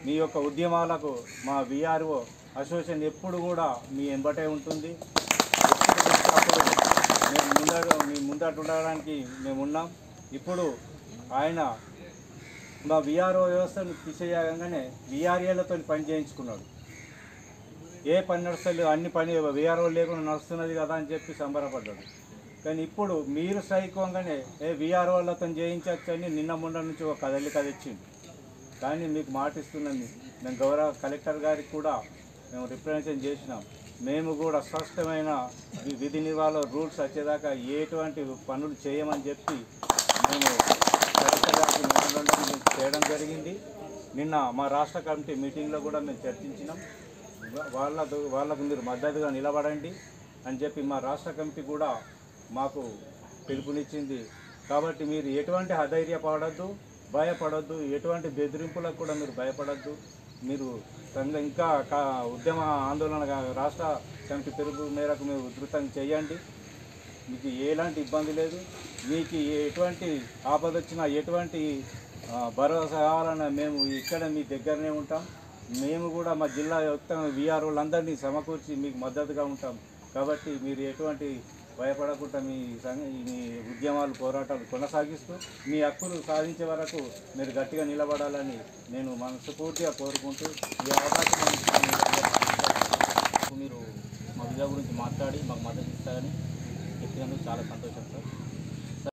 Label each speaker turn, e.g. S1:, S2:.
S1: మీ యొక్క ఉద్యమాలకు మా విఆర్ఓ అసోసియేషన్ ఎప్పుడు కూడా మీ ఎంబటే ఉంటుంది ఎప్పుడు అప్పుడు మేము ముందర మీ ముందట ఉండడానికి మేము ఉన్నాం ఇప్పుడు ఆయన మా విఆర్ఓ వ్యవస్థను తీసేయగానే విఆర్ఏలతో పని చేయించుకున్నాడు ఏ పని నడుస్తలేదు అన్ని పని విఆర్ఓ లేకుండా నడుస్తున్నది కదా అని చెప్పి సంబరపడ్డాడు కానీ ఇప్పుడు మీరు స్ట్రైకోగానే ఏ విఆర్ఓలతో చేయించవచ్చని నిన్న మొన్న నుంచి ఒక కదలిక తెచ్చింది కానీ మీకు మాటిస్తున్నాను మేము గౌరవ కలెక్టర్ గారికి కూడా మేము రిప్రజెంటేషన్ చేసినాం మేము కూడా స్పష్టమైన వి- విధి నిర్వహణ రూల్స్ వచ్చేదాకా ఎటువంటి పనులు చేయమని చెప్పి మేము కలెక్టర్ గారికి మెమోరాండం చేయడం జరిగింది నిన్న మా రాష్ట్ర కమిటీ మీటింగ్లో కూడా మేము చర్చించినాం వా- వాళ్ళ వాళ్ళకు మీరు మద్దతుగా నిలబడండి అని చెప్పి మా రాష్ట్ర కమిటీ కూడా మాకు పిలుపునిచ్చింది కాబట్టి మీరు ఎటువంటి అధైర్యపడద్దు భయపడద్దు ఎటువంటి బెదిరింపులకు కూడా మీరు భయపడద్దు మీరు సంఘ ఇంకా కా- ఉద్యమ ఆందోళన రాష్ట్ర కమిటీ పిలుపు మేరకు మీరు ఉధృతం చేయండి మీకు ఎలాంటి ఇబ్బంది లేదు మీకు ఎటువంటి ఆపద వచ్చినా ఎటువంటి ఆ, భరోసా కావాలన్నా మేము ఇక్కడ మీ దగ్గరనే ఉంటాం మేము కూడా మా జిల్లా మొత్తం వీఆర్ఓలందరినీ సమకూర్చి మీకు మద్దతుగా ఉంటాం కాబట్టి మీరు ఎటువంటి భయపడకుండా మీ సంఘ మీ ఉద్యమాలు పోరాటాలు కొనసాగిస్తూ మీ హక్కులు సాధించే వరకు మీరు గట్టిగా నిలబడాలని నేను మనస్ఫూర్తిగా కోరుకుంటూ ఈ అవకాశం నాకు ఇచ్చినందుకు
S2: మీరు మా విజయ గురించి మాట్లాడి మాకు మద్దతు ఇస్తారని చెప్పినందుకు చాలా సంతోషం సార్